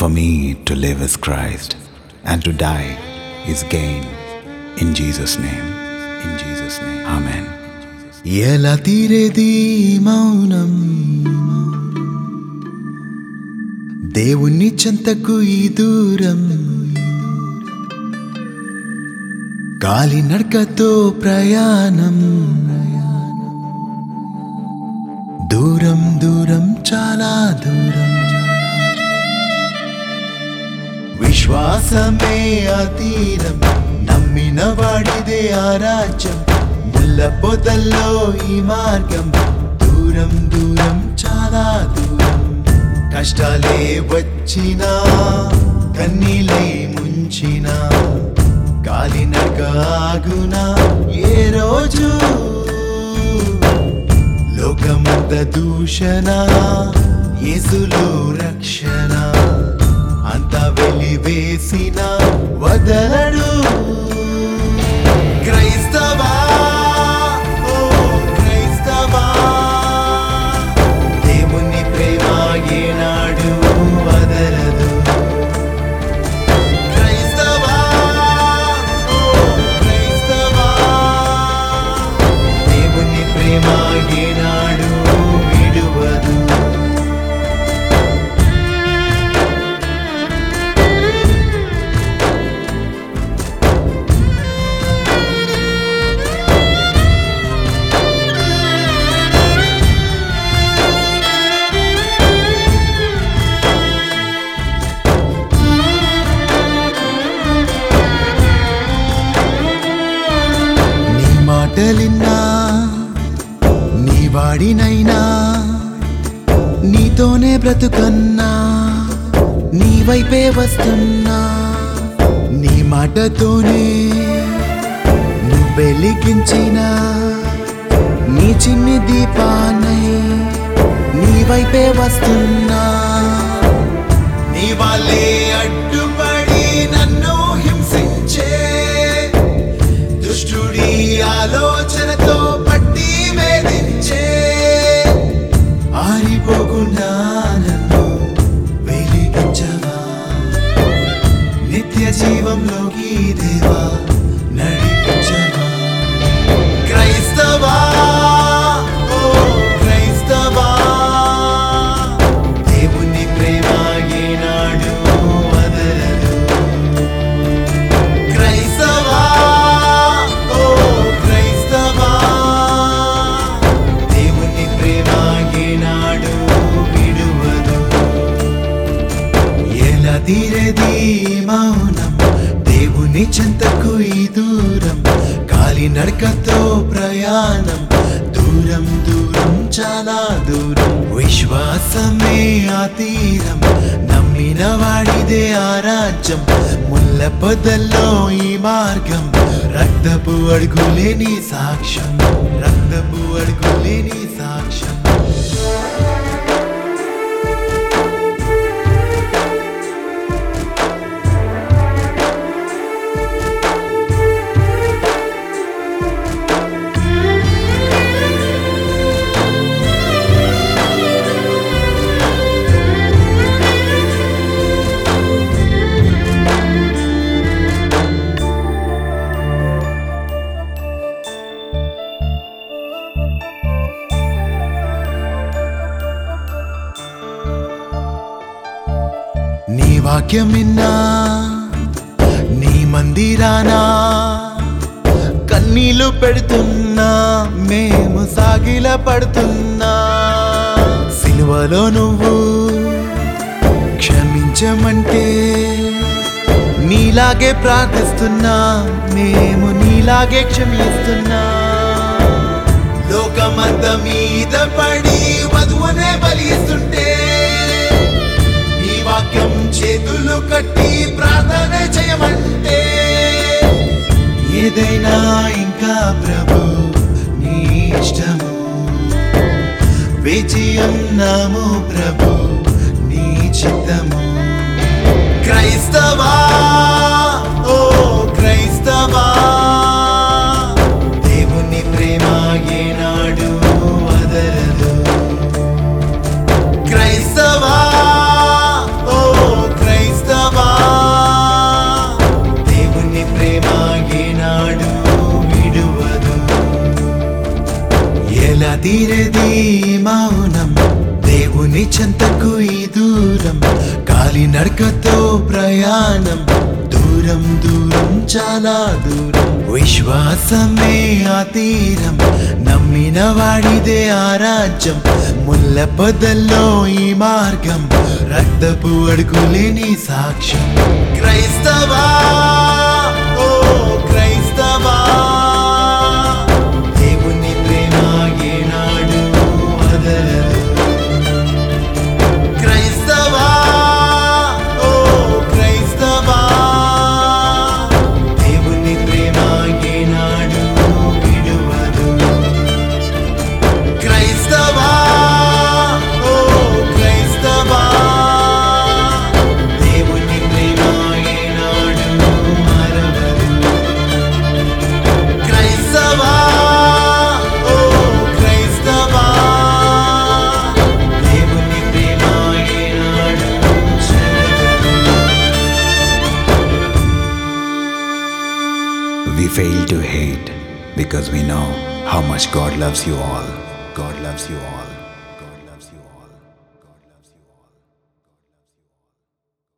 For me to live is Christ, and to die is gain. In Jesus' name. In Jesus' name. Amen. ఎలా తీరేది మౌనం దేవుని చెంతకు ఈ దూరం గాలి నడకతో ప్రయాణం దూరం దూరం చాలా దూరం విశ్వాసమే ఆ తీరం నమ్మిన వాడిదే ఆ రాజ్యం ముల్ల పొదల్లో ఈ మార్గం దూరం దూరం చాలా దూరం కష్టాలే వచ్చినా కన్నీలై ముంచినా గాలి నగాగునా ఏ రోజు లోకమంత దూషణ యేసులో రక్షణ అంత వెలివేసిన వదలడు క్రైస్తవా ఓ క్రైస్తవా దేవుని ప్రేమ ఏనాడు వదలదు క్రైస్తవా ఓ క్రైస్తవా దేవుని ప్రేమ ఏనాడు విడువదు నీ మాటలిన్నా నీ వాడినైనా నీతోనే బ్రతుకన్నా నీ వైపే వస్తున్నా నీ మాటతోనే నువ్వు వెలిగించిన నీ చిన్ని దీపానై నీ వైపే వస్తున్నా నీ వాళ్ళే అడ్డుపడి నన్ను హింసించే దుష్టుడి ఆలోచనతో పట్టి వేధించే ఆరిపోకుండా నన్ను వెలిగించవా నిత్య జీవంలోకి దేవా నడిపించవా క్రైస్తవా ఓ క్రైస్తవా దేవుని ప్రేమ ఏనాడు వదలదు క్రైస్తవా ఓ క్రైస్తవా దేవుని ప్రేమ ఏనాడు విడువదు ఎలా తీరేది మౌనం దేవుని చెంతకు ఈ దూరం కాలి నడకతో ప్రయాణం దూరం దూరం చాలా దూరం విశ్వాసమే ఆ తీరం నమ్మిన వాడిదే ఆ రాజ్యం ముల్ల పొదల్లో ఈ మార్గం రక్తపు అడుగులేని సాక్ష్యం రక్తపు అడుగులేని సాక్ష్యం నీ వాక్యం విన్నా నీ మందిరానా కన్నీళ్లు పెడుతున్నా మేము సాగిల పడుతున్నా సిలువలో నువ్వు క్షమించమంటే నీలాగే ప్రార్థిస్తున్నా మేము నీలాగే క్షమిస్తున్నా లోకమంత మీద పడి వధువునే బలిస్తుంటే నీ వాక్యం చేతులు కట్టి ప్రార్థన చేయమంటే ఏదైనా ఇంకా ప్రభు నీ ఇష్టము వేచి ఉన్నాము ప్రభు నీ చిత్తము క్రైస్తవా ఓ క్రైస్తవా దేవుని ప్రేమ ఏనాడు వదలదు క్రైస్తవా ఓ క్రై తీరది ఈ మౌనం దేవుని చెంతకు ఈ దూరం కాలి నడకతో ప్రయాణం దూరం దూరం చాలా దూరం విశ్వాసమే ఆ తీరం నమ్మిన వాడిదే ఆ రాజ్యం ముల్ల పొదల్లో ఈ మార్గం రక్తపు అడుగులేని సాక్ష్యం క్రైస్తవా ఓ క్రైస్తవా దేవుని ప్రేమ ఏనాడు వదలదు క్రైస్తవా ఓ క్రైస్తవా దేవుని ప్రేమ ఏనాడు విడువదు క్రైస్తవా ఓ క్రైస్తవా దేవుని ప్రేమ ఏనాడు మరవదు క్రైస్తవా ఓ క్రైస్తవా దేవుని ప్రేమ ఏనాడు చెరగదు We fail to hate because we know how much God loves you all. God loves you all.